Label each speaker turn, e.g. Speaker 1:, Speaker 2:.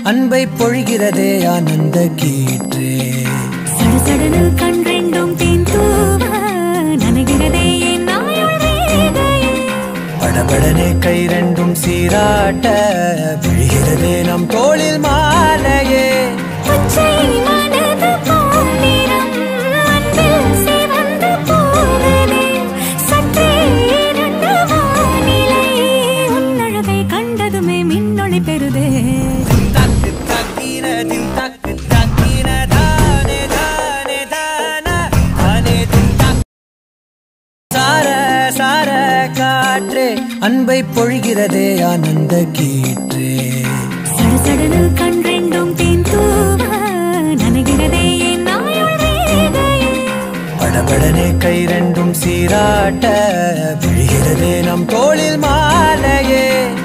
Speaker 1: அன்பை பொழிகிறதே ஆனந்த கீற்றே
Speaker 2: சடுசடுன்னு கண் ரெண்டும் தேன் தூவ நனைகிறதே என் நாயுள் வேகையே
Speaker 1: படபடனே கை ரெண்டும் சீராட்ட விழுகிறதே நம் தோளில் மாலையே
Speaker 2: பச்சை மனது போலிரம் அன்பில் சிவந்து போகுதே சற்றே இருண்ட வானிலை உன் அழகை கண்டதுமே மின்னொளி பெறுதே
Speaker 1: தக்கு தக்கின தின் தக்கு தக்கின தானே தானே தான தானே தின் தக் சார சார காற்றே அன்பை பொழிகிறதே ஆனந்த கீற்றே
Speaker 2: சடுசடுன்னு கண் ரெண்டும் தேன் தூவ நனைகிறதே என் நாயுள் வேகையே
Speaker 1: படபடனே கை ரெண்டும் சீராட்ட விழுகிறதே நம் தோளில் மாலையே